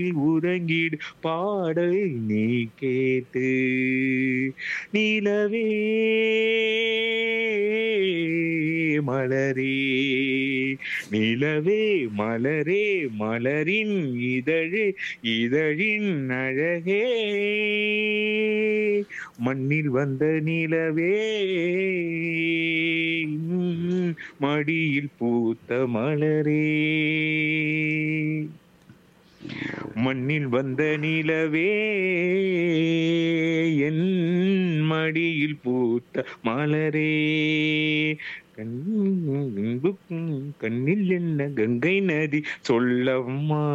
உறங்கிடு பாடல் நீ கேட்டு நிலவே மலரே நிலவே மலரே மலரின் இதழே இதழின் அழகே மண்ணில் வந்த நிலவே உம், மடியில் பூத்த மலரே மண்ணில் வந்த நிலவே என் மடியில் பூத்த மலரே கண் கண்ணில் என்ன கங்கை நதி சொல்லம்மா